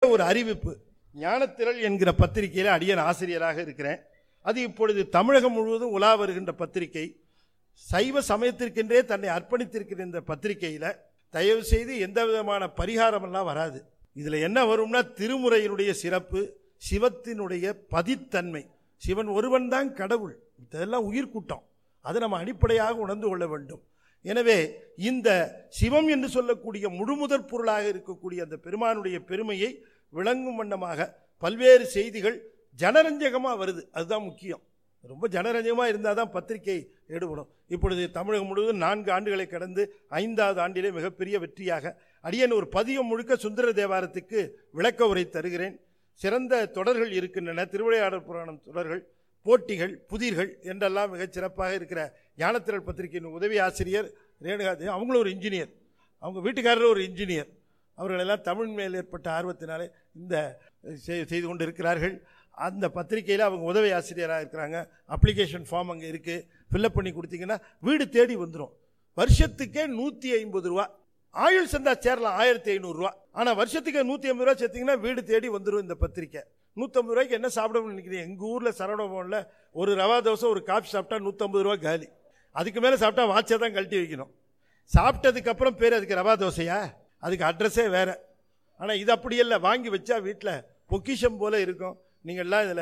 ஒரு அறிவிப்பு ஞானத்திரள் என்கிற பத்திரிகையில் அடியன் ஆசிரியராக இருக்கிறேன் அது இப்பொழுது தமிழகம் முழுவதும் உலா வருகின்ற பத்திரிகை சைவ சமயத்திற்கென்றே தன்னை அர்ப்பணித்திருக்கிற இந்த பத்திரிகையில் தயவு செய்து எந்த விதமான பரிகாரமெல்லாம் வராது இதில் என்ன வரும்னா திருமுறையினுடைய சிறப்பு சிவத்தினுடைய பதித்தன்மை சிவன் ஒருவன் தான் கடவுள் இதெல்லாம் உயிர்க்கூட்டம் அதை நம்ம அடிப்படையாக உணர்ந்து கொள்ள வேண்டும் எனவே இந்த சிவம் என்று சொல்லக்கூடிய முழுமுதற் பொருளாக இருக்கக்கூடிய அந்த பெருமானுடைய பெருமையை விளங்கும் வண்ணமாக பல்வேறு செய்திகள் ஜனரஞ்சகமாக வருது அதுதான் முக்கியம் ரொம்ப ஜனரஞ்சகமாக இருந்தால் தான் பத்திரிகை எடுபடும் இப்பொழுது தமிழகம் முழுவதும் நான்கு ஆண்டுகளை கடந்து ஐந்தாவது ஆண்டிலே மிகப்பெரிய வெற்றியாக அடியன் ஒரு பதியம் முழுக்க சுந்தர தேவாரத்துக்கு விளக்க உரை தருகிறேன் சிறந்த தொடர்கள் இருக்கின்றன திருவிளையாடல் புராணம் தொடர்கள் போட்டிகள் புதிர்கள் என்றெல்லாம் மிகச் சிறப்பாக இருக்கிற ஞானத்திரள் பத்திரிகையின் உதவி ஆசிரியர் ரேணுகாதேவி அவங்களும் ஒரு இன்ஜினியர் அவங்க வீட்டுக்காரர் ஒரு இன்ஜினியர் அவர்களெல்லாம் தமிழ் மேல் ஏற்பட்ட ஆர்வத்தினாலே இந்த செய்- செய்து கொண்டு இருக்கிறார்கள் அந்த பத்திரிகையில் அவங்க உதவி ஆசிரியராக இருக்கிறாங்க அப்ளிகேஷன் ஃபார்ம் அங்கே இருக்குது ஃபில்அப் பண்ணி கொடுத்தீங்கன்னா வீடு தேடி வந்துடும் வருஷத்துக்கே நூற்றி ஐம்பது ரூபா ஆயுள் சந்தா சேரலாம் ஆயிரத்தி ஐநூறுரூவா ஆனால் வருஷத்துக்கு நூற்றி ஐம்பது ரூபா சேர்த்தீங்கன்னா வீடு தேடி வந்துடும் இந்த பத்திரிக்கை நூற்றம்பது ரூபாய்க்கு என்ன சாப்பிடணும்னு நினைக்கிறீங்க எங்கள் ஊரில் சரவணபவனில் ஒரு ரவா தோசை ஒரு காஃபி சாப்பிட்டா நூற்றம்பது ரூபா காலி அதுக்கு மேலே சாப்பிட்டா வாட்சை தான் கழட்டி வைக்கணும் சாப்பிட்டதுக்கப்புறம் பேர் அதுக்கு ரவா தோசையா அதுக்கு அட்ரஸே வேறு ஆனால் இது அப்படி இல்லை வாங்கி வச்சா வீட்டில் பொக்கிஷம் போல இருக்கும் நீங்கள்லாம் இதில்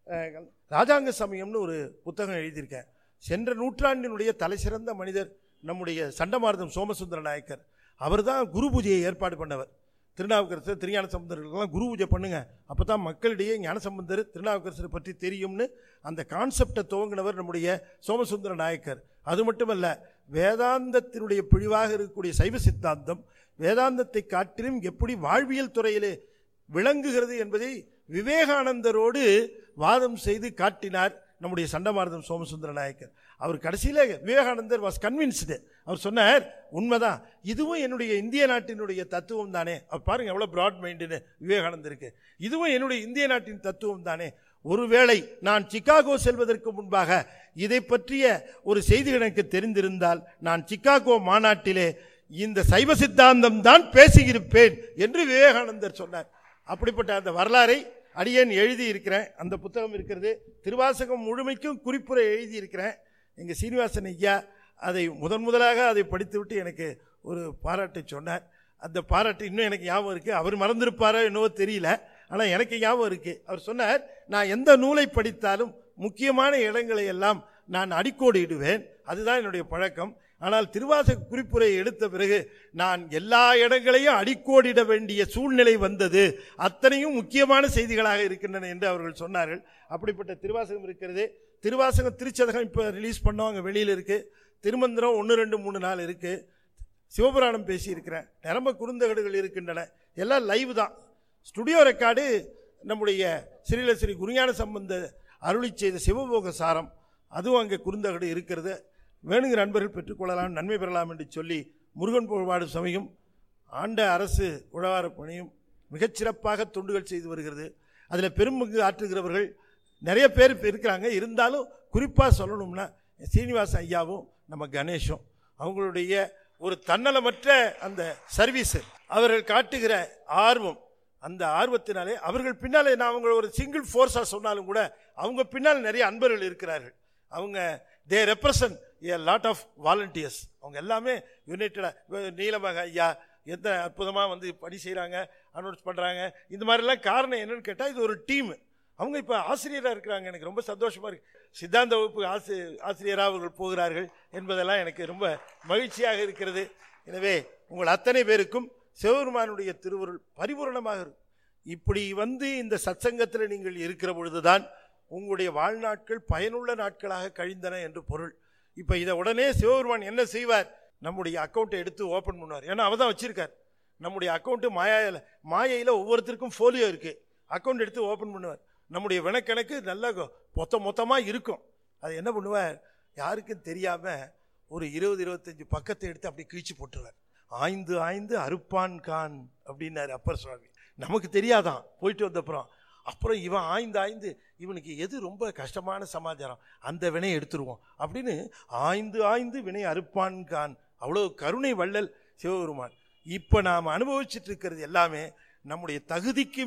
ராஜாங்க சமயம்னு ஒரு புத்தகம் எழுதியிருக்கேன் சென்ற நூற்றாண்டினுடைய தலைசிறந்த மனிதர் நம்முடைய சண்டமாரதம் சோமசுந்தர நாயக்கர் அவர் தான் குரு பூஜையை ஏற்பாடு பண்ணவர் திருநாவுக்கரசர் திருஞான சம்பந்தர்களுக்கெல்லாம் குரு பூஜை பண்ணுங்க அப்போ தான் மக்களிடையே ஞானசம்பந்தர் திருநாவுக்கரசரை பற்றி தெரியும்னு அந்த கான்செப்டை துவங்கினவர் நம்முடைய சோமசுந்தர நாயக்கர் அது மட்டுமல்ல வேதாந்தத்தினுடைய பிழிவாக இருக்கக்கூடிய சைவ சித்தாந்தம் வேதாந்தத்தை காட்டிலும் எப்படி வாழ்வியல் துறையிலே விளங்குகிறது என்பதை விவேகானந்தரோடு வாதம் செய்து காட்டினார் நம்முடைய சண்டமாரதம் சோமசுந்தர நாயக்கர் அவர் கடைசியில் விவேகானந்தர் வாஸ் கன்வின்ஸ்டு அவர் சொன்னார் உண்மைதான் இதுவும் என்னுடைய இந்திய நாட்டினுடைய தத்துவம் தானே அவர் பாருங்க எவ்வளோ பிராட் மைண்டுன்னு விவேகானந்தருக்கு இதுவும் என்னுடைய இந்திய நாட்டின் தத்துவம் தானே ஒருவேளை நான் சிகாகோ செல்வதற்கு முன்பாக இதை பற்றிய ஒரு செய்தி எனக்கு தெரிந்திருந்தால் நான் சிகாகோ மாநாட்டிலே இந்த சைவ சித்தாந்தம் தான் பேசியிருப்பேன் என்று விவேகானந்தர் சொன்னார் அப்படிப்பட்ட அந்த வரலாறை அடியேன் எழுதி இருக்கிறேன் அந்த புத்தகம் இருக்கிறது திருவாசகம் முழுமைக்கும் குறிப்புரை எழுதி இருக்கிறேன் எங்கள் சீனிவாசன் ஐயா அதை முதன் முதலாக அதை படித்துவிட்டு எனக்கு ஒரு பாராட்டை சொன்னார் அந்த பாராட்டு இன்னும் எனக்கு ஞாபகம் இருக்குது அவர் மறந்திருப்பாரோ என்னவோ தெரியல ஆனால் எனக்கு ஞாபகம் இருக்குது அவர் சொன்னார் நான் எந்த நூலை படித்தாலும் முக்கியமான இடங்களை எல்லாம் நான் அடிக்கோடு இடுவேன் அதுதான் என்னுடைய பழக்கம் ஆனால் திருவாசக குறிப்புரை எடுத்த பிறகு நான் எல்லா இடங்களையும் அடிக்கோடிட வேண்டிய சூழ்நிலை வந்தது அத்தனையும் முக்கியமான செய்திகளாக இருக்கின்றன என்று அவர்கள் சொன்னார்கள் அப்படிப்பட்ட திருவாசகம் இருக்கிறது திருவாசகம் திருச்சதகம் இப்போ ரிலீஸ் பண்ணோம் அங்கே வெளியில் இருக்குது திருமந்திரம் ஒன்று ரெண்டு மூணு நாள் இருக்குது சிவபுராணம் பேசியிருக்கிறேன் நிரம்ப குறுந்தகடுகள் இருக்கின்றன எல்லாம் லைவ் தான் ஸ்டுடியோ ரெக்கார்டு நம்முடைய ஸ்ரீல ஸ்ரீ குருஞான சம்பந்த அருளி செய்த சிவபோக சாரம் அதுவும் அங்கே குறுந்தகடு இருக்கிறது வேணுங்கிற நண்பர்கள் பெற்றுக்கொள்ளலாம் நன்மை பெறலாம் என்று சொல்லி முருகன் புகழ்பாடு சமயம் ஆண்ட அரசு உழவாரப் பணியும் மிகச்சிறப்பாக தொண்டுகள் செய்து வருகிறது அதில் பெரும்பங்கு ஆற்றுகிறவர்கள் நிறைய பேர் இப்ப இருக்கிறாங்க இருந்தாலும் குறிப்பாக சொல்லணும்னா சீனிவாச ஐயாவும் நம்ம கணேஷும் அவங்களுடைய ஒரு தன்னலமற்ற அந்த சர்வீஸ் அவர்கள் காட்டுகிற ஆர்வம் அந்த ஆர்வத்தினாலே அவர்கள் பின்னாலே நான் அவங்கள ஒரு சிங்கிள் ஃபோர்ஸாக சொன்னாலும் கூட அவங்க பின்னால் நிறைய அன்பர்கள் இருக்கிறார்கள் அவங்க they represent a lot of volunteers அவங்க எல்லாமே யுனைட்டடாக நீலமக ஐயா எந்த அற்புதமாக வந்து பணி செய்கிறாங்க அனௌன்ஸ் பண்ணுறாங்க இந்த மாதிரிலாம் காரணம் என்னன்னு கேட்டால் இது ஒரு டீம் அவங்க இப்போ ஆசிரியராக இருக்கிறாங்க எனக்கு ரொம்ப சந்தோஷமாக இருக்கு சித்தாந்த வகுப்பு ஆசி ஆசிரியராக அவர்கள் போகிறார்கள் என்பதெல்லாம் எனக்கு ரொம்ப மகிழ்ச்சியாக இருக்கிறது எனவே உங்கள் அத்தனை பேருக்கும் சிவபெருமானுடைய திருவருள் பரிபூரணமாக இருக்கும் இப்படி வந்து இந்த சத்சங்கத்தில் நீங்கள் இருக்கிற பொழுதுதான் உங்களுடைய வாழ்நாட்கள் பயனுள்ள நாட்களாக கழிந்தன என்று பொருள் இப்போ இதை உடனே சிவபெருமான் என்ன செய்வார் நம்முடைய அக்கௌண்ட்டை எடுத்து ஓப்பன் பண்ணுவார் ஏன்னா அவர் தான் வச்சிருக்கார் நம்முடைய அக்கௌண்ட்டு மாயாயில் மாயையில் ஒவ்வொருத்தருக்கும் ஃபோலியோ இருக்குது அக்கௌண்ட் எடுத்து ஓப்பன் பண்ணுவார் நம்முடைய வினக்கணக்கு நல்லா கொ- மொத்த மொத்தமாக இருக்கும் அது என்ன பண்ணுவார் யாருக்கும் தெரியாமல் ஒரு இருபது இருபத்தஞ்சு பக்கத்தை எடுத்து அப்படி கிழிச்சு போட்டுருவார் ஆய்ந்து ஆய்ந்து அறுப்பான் கான் அப்படின்னாரு அப்பர் சுவாமி நமக்கு தெரியாதான் போயிட்டு வந்தப்புறம் அப்புறம் இவன் ஆய்ந்து ஆய்ந்து இவனுக்கு எது ரொம்ப கஷ்டமான சமாச்சாரம் அந்த வினையை எடுத்துருவோம் அப்படின்னு ஆய்ந்து ஆய்ந்து வினை அறுப்பான் கான் அவ்வளோ கருணை வள்ளல் சிவபெருமான் இப்போ நாம் அனுபவிச்சுட்டு இருக்கிறது எல்லாமே நம்முடைய தகுதிக்கு